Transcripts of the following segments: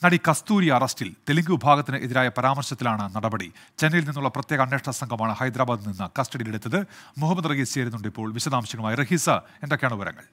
നടി കസ്തൂരി അറസ്റ്റിൽ തെലുങ്ക് വിഭാഗത്തിന് എതിരായ പരാമർശത്തിലാണ് നടപടി ചെന്നൈയിൽ നിന്നുള്ള പ്രത്യേക അന്വേഷണ സംഘമാണ് ഹൈദരാബാദിൽ നിന്ന് കസ്റ്റഡിയിലെടുത്തത് മുഹമ്മദ് റഹീസ് ചേരുന്നുണ്ട് ഇപ്പോൾ വിശദാംശങ്ങളുമായി റഹീസ എന്തൊക്കെയാണ് വിവരങ്ങൾ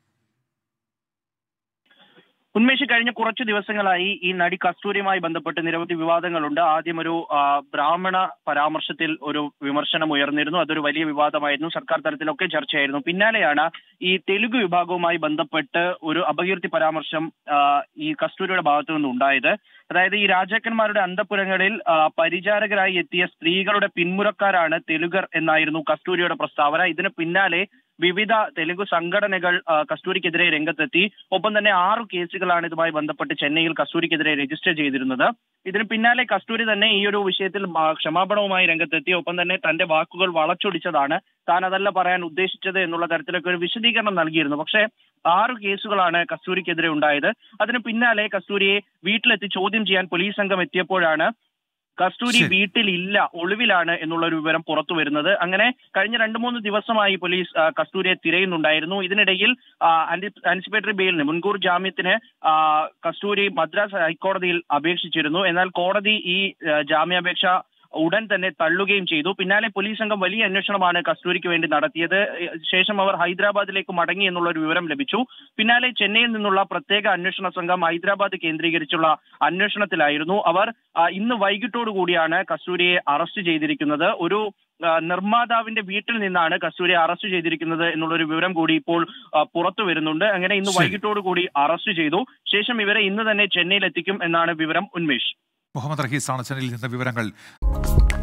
ഉന്മേഷ് കഴിഞ്ഞ കുറച്ച് ദിവസങ്ങളായി ഈ നടി കസ്തൂരിയുമായി ബന്ധപ്പെട്ട് നിരവധി വിവാദങ്ങളുണ്ട് ആദ്യം ഒരു ആ, ബ്രാഹ്മണ പരാമർശത്തിൽ ഒരു വിമർശനം ഉയർന്നിരുന്നു അതൊരു വലിയ വിവാദമായിരുന്നു സർക്കാർ തലത്തിലൊക്കെ ചർച്ചയായിരുന്നു പിന്നാലെയാണ് ഈ തെലുങ്ക് വിഭാഗവുമായി ബന്ധപ്പെട്ട് ഒരു അപകീർത്തി പരാമർശം ആ, ഈ കസ്തൂരിയുടെ ഭാഗത്തു നിന്നുണ്ടായത് അതായത് ഈ രാജാക്കന്മാരുടെ അന്തപുരങ്ങളിൽ ആ, പരിചാരകരായി എത്തിയ സ്ത്രീകളുടെ പിന്മുറക്കാരാണ് തെലുഗർ എന്നായിരുന്നു കസ്തൂരിയുടെ പ്രസ്താവന ഇതിന് പിന്നാലെ വിവിധ തെലുങ്ക് സംഘടനകൾ ആ, കസ്തൂരിക്കെതിരെ രംഗത്തെത്തി ഒപ്പം തന്നെ ആറു കേസുകളാണ് ഇതുമായി ബന്ധപ്പെട്ട് ചെന്നൈയിൽ കസ്തൂരിക്കെതിരെ രജിസ്റ്റർ ചെയ്തിരുന്നത് ഇതിന് പിന്നാലെ കസ്തൂരി തന്നെ ഈ ഒരു വിഷയത്തിൽ ആ, ക്ഷമാപണവുമായി രംഗത്തെത്തി ഒപ്പം തന്നെ തന്റെ വാക്കുകൾ വളച്ചൊടിച്ചതാണ് താൻ അതല്ല പറയാൻ ഉദ്ദേശിച്ചത് എന്നുള്ള തരത്തിലൊക്കെ ഒരു വിശദീകരണം നൽകിയിരുന്നു പക്ഷേ ആറ് കേസുകളാണ് കസ്തൂരിക്കെതിരെ ഉണ്ടായത് അതിന് പിന്നാലെ കസ്തൂരിയെ വീട്ടിലെത്തി ചോദ്യം ചെയ്യാൻ പോലീസ് സംഘം എത്തിയപ്പോഴാണ് കസ്തൂരി ശരി. വീട്ടിലില്ല ഒളിവിലാണ് എന്നുള്ള ഒരു വിവരം പുറത്തു വരുന്നത് അങ്ങനെ കഴിഞ്ഞ രണ്ടു മൂന്ന് ദിവസമായി പോലീസ് ആ, കസ്തൂരിയെ തിരയുന്നുണ്ടായിരുന്നു ഇതിനിടയിൽ ആൻസിപ്പേറ്ററി ബെയിലിന് മുൻകൂർ ജാമ്യത്തിന് ആ, കസ്തൂരി മദ്രാസ് ഹൈക്കോടതിയിൽ അപേക്ഷിച്ചിരുന്നു എന്നാൽ കോടതി ഈ ആ, ജാമ്യാപേക്ഷ ഉടൻ തന്നെ തള്ളുകയും ചെയ്തു പിന്നാലെ പോലീസ് സംഘം വലിയ അന്വേഷണമാണ് കസ്തൂരിക്ക് വേണ്ടി നടത്തിയത് ഏ, ശേഷം അവർ ഹൈദരാബാദിലേക്ക് മടങ്ങി എന്നുള്ള ഒരു വിവരം ലഭിച്ചു പിന്നാലെ ചെന്നൈയിൽ നിന്നുള്ള പ്രത്യേക അന്വേഷണ സംഘം ഹൈദരാബാദ് കേന്ദ്രീകരിച്ചുള്ള അന്വേഷണത്തിലായിരുന്നു അവർ ആ, ഇന്ന് വൈകിട്ടോടു കൂടിയാണ് കസ്തൂരിയെ അറസ്റ്റ് ചെയ്തിരിക്കുന്നത് ഒരു ആ, നിർമ്മാതാവിന്റെ വീട്ടിൽ നിന്നാണ് കസ്തൂരിയെ അറസ്റ്റ് ചെയ്തിരിക്കുന്നത് എന്നുള്ള ഒരു വിവരം കൂടി ഇപ്പോൾ ആ, പുറത്തു വരുന്നുണ്ട് അങ്ങനെ ഇന്ന് ശരി. വൈകിട്ടോടു കൂടി അറസ്റ്റ് ചെയ്തു ശേഷം ഇവരെ ഇന്ന് തന്നെ ചെന്നൈയിൽ എത്തിക്കും എന്നാണ് വിവരം ഉന്മേഷ് മുഹമ്മദ് റഹീസാണ് ചെന്നൈയിൽ നിന്ന് വിവരങ്ങൾ